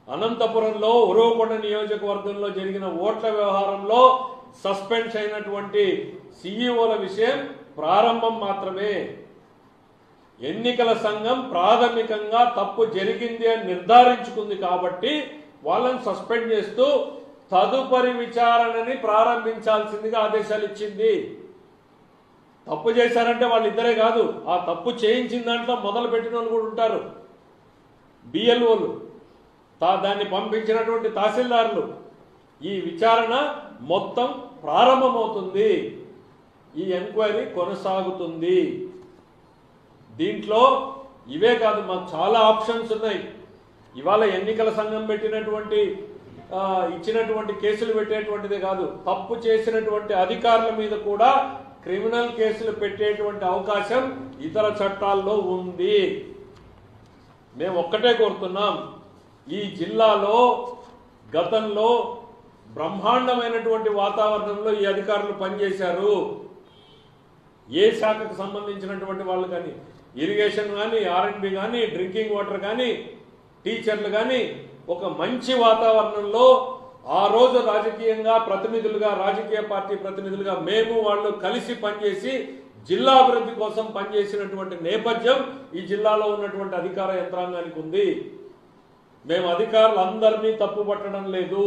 అనంతపురంలో ఉరవకొండ నియోజకవర్గంలో జరిగిన ఓట్ల వ్యవహారంలో సస్పెండ్ అయినటువంటి సీఈఓల విషయం ప్రారంభం మాత్రమే ఎన్నికల సంఘం ప్రాథమికంగా తప్పు జరిగింది అని నిర్ధారించుకుంది కాబట్టి వాళ్ళని సస్పెండ్ చేస్తూ తదుపరి విచారణని ప్రారంభించాల్సిందిగా ఆదేశాలు ఇచ్చింది తప్పు చేశారంటే వాళ్ళిద్దరే కాదు ఆ తప్పు చేయించిన దాంట్లో మొదలు పెట్టిన వాళ్ళు కూడా ఉంటారు బిఎల్ఓలు తా దాన్ని పంపించినటువంటి తహసీల్దారులు ఈ విచారణ మొత్తం ప్రారంభమవుతుంది ఈ ఎంక్వైరీ కొనసాగుతుంది దీంట్లో ఇవే కాదు మాకు చాలా ఆప్షన్స్ ఉన్నాయి ఇవాళ ఎన్నికల సంఘం పెట్టినటువంటి ఆ, ఇచ్చినటువంటి కేసులు పెట్టేటువంటిదే కాదు తప్పు చేసినటువంటి అధికారుల మీద కూడా క్రిమినల్ కేసులు పెట్టేటువంటి అవకాశం ఇతర చట్టాల్లో ఉంది మేము ఒక్కటే కోరుతున్నాం ఈ జిల్లాలో గతంలో బ్రహ్మాండమైనటువంటి వాతావరణంలో ఈ అధికారులు పనిచేశారు ఏ శాఖకు సంబంధించినటువంటి వాళ్ళు కానీ ఇరిగేషన్ కానీ ఆర్ఎండ్బి కానీ డ్రింకింగ్ వాటర్ కానీ టీచర్లు కానీ ఒక మంచి వాతావరణంలో ఆ రోజు రాజకీయంగా ప్రతినిధులుగా రాజకీయ పార్టీ ప్రతినిధులుగా మేము వాళ్ళు కలిసి పనిచేసి జిల్లా అభివృద్ధి కోసం పనిచేసినటువంటి నేపథ్యం ఈ జిల్లాలో ఉన్నటువంటి అధికార యంత్రాంగానికి ఉంది మేము అధికారులందరినీ తప్పు పట్టడం లేదు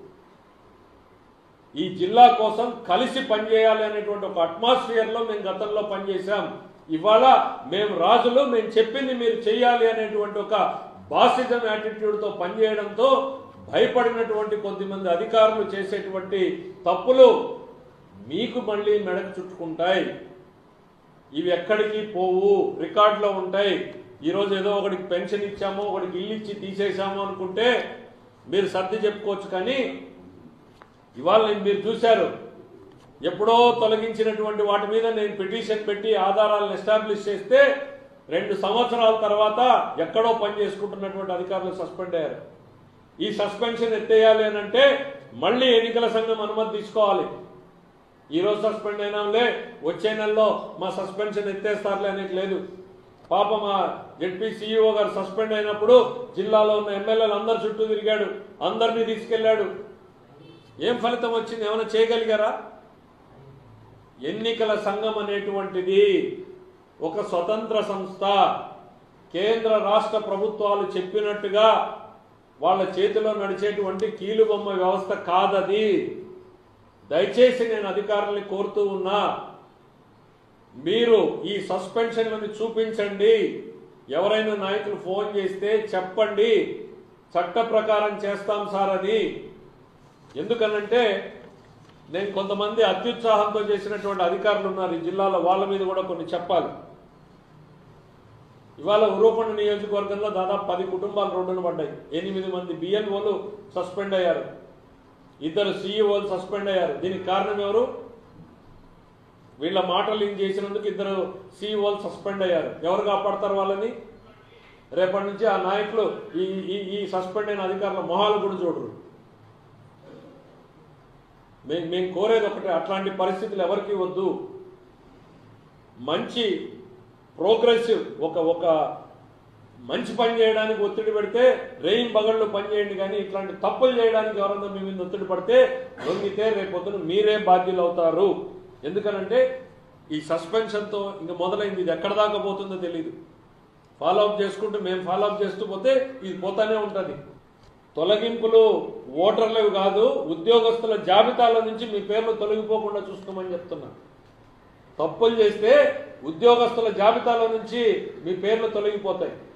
ఈ జిల్లా కోసం కలిసి పనిచేయాలి అనేటువంటి ఒక అట్మాస్ఫియర్ లో మేము గతంలో పనిచేశాం ఇవాళ మేము రాజులు మేము చెప్పింది మీరు చేయాలి అనేటువంటి ఒక బాసిజం యాటిట్యూడ్ తో పనిచేయడంతో భయపడినటువంటి కొద్దిమంది అధికారులు చేసేటువంటి తప్పులు మీకు మళ్ళీ మెడకు చుట్టుకుంటాయి ఇవి ఎక్కడికి పోవు రికార్డులో ఉంటాయి ఈరోజు ఏదో ఒకడికి పెన్షన్ ఇచ్చామో ఒకడికి ఇల్లు ఇచ్చి తీసేసామో అనుకుంటే మీరు సర్ది చెప్పుకోవచ్చు కానీ ఇవాళ నేను మీరు చూశారు ఎప్పుడో తొలగించినటువంటి వాటి మీద నేను పిటిషన్ పెట్టి ఆధారాలను ఎస్టాబ్లిష్ చేస్తే రెండు సంవత్సరాల తర్వాత ఎక్కడో పని చేసుకుంటున్నటువంటి అధికారులు సస్పెండ్ అయ్యారు ఈ సస్పెన్షన్ ఎత్తేయాలి అని అంటే మళ్ళీ ఎన్నికల సంఘం అనుమతి తీసుకోవాలి ఈ రోజు సస్పెండ్ అయినాంలే వచ్చే నెలలో మా సస్పెన్షన్ ఎత్తేస్తారులే అనేది లేదు పాప మా జడ్పీ సీఈఓ గారు సస్పెండ్ అయినప్పుడు జిల్లాలో ఉన్న ఎమ్మెల్యేలు అందరు చుట్టూ తిరిగాడు అందరినీ తీసుకెళ్లాడు ఏం ఫలితం వచ్చింది ఏమైనా చేయగలిగారా ఎన్నికల సంఘం అనేటువంటిది ఒక స్వతంత్ర సంస్థ కేంద్ర రాష్ట్ర ప్రభుత్వాలు చెప్పినట్టుగా వాళ్ళ చేతిలో నడిచేటువంటి కీలుబొమ్మ వ్యవస్థ కాదది దయచేసి నేను అధికారుల్ని కోరుతూ ఉన్నా మీరు ఈ సస్పెన్షన్లను చూపించండి ఎవరైనా నాయకులు ఫోన్ చేస్తే చెప్పండి చట్ట ప్రకారం చేస్తాం సార్ అని ఎందుకనంటే నేను కొంతమంది అత్యుత్సాహంతో చేసినటువంటి అధికారులు ఉన్నారు ఈ జిల్లాలో వాళ్ళ మీద కూడా కొన్ని చెప్పాలి ఇవాళ ఉరూపండ నియోజకవర్గంలో దాదాపు పది కుటుంబాలు రోడ్డున పడ్డాయి ఎనిమిది మంది బిఎల్ఓలు సస్పెండ్ అయ్యారు ఇద్దరు సీఈఓలు సస్పెండ్ అయ్యారు దీనికి కారణం ఎవరు వీళ్ళ మాటలు ఏం చేసినందుకు ఇద్దరు సీఈఓలు సస్పెండ్ అయ్యారు ఎవరు కాపాడతారు వాళ్ళని రేపటి నుంచి ఆ నాయకులు ఈ ఈ ఈ సస్పెండ్ అయిన అధికారుల మొహాలు కూడా చూడరు మేము మేము కోరేది ఒకటే అట్లాంటి పరిస్థితులు ఎవరికి వద్దు మంచి ప్రోగ్రెసివ్ ఒక ఒక మంచి పని చేయడానికి ఒత్తిడి పెడితే రెయిన్ బగళ్ళు పని చేయండి కానీ ఇట్లాంటి తప్పులు చేయడానికి ఎవరన్నా మీ మీద ఒత్తిడి పడితే లొంగితే రేపొద్దున మీరే బాధ్యులు అవుతారు ఎందుకనంటే ఈ సస్పెన్షన్తో ఇంకా మొదలైంది ఇది ఎక్కడ దాకా పోతుందో తెలియదు ఫాలో అప్ చేసుకుంటూ మేము ఫాలో అప్ చేస్తూ పోతే ఇది పోతానే ఉంటుంది తొలగింపులు ఓటర్లవి కాదు ఉద్యోగస్తుల జాబితాలో నుంచి మీ పేర్లు తొలగిపోకుండా చూసుకోమని చెప్తున్నా తప్పులు చేస్తే ఉద్యోగస్తుల జాబితాలో నుంచి మీ పేర్లు తొలగిపోతాయి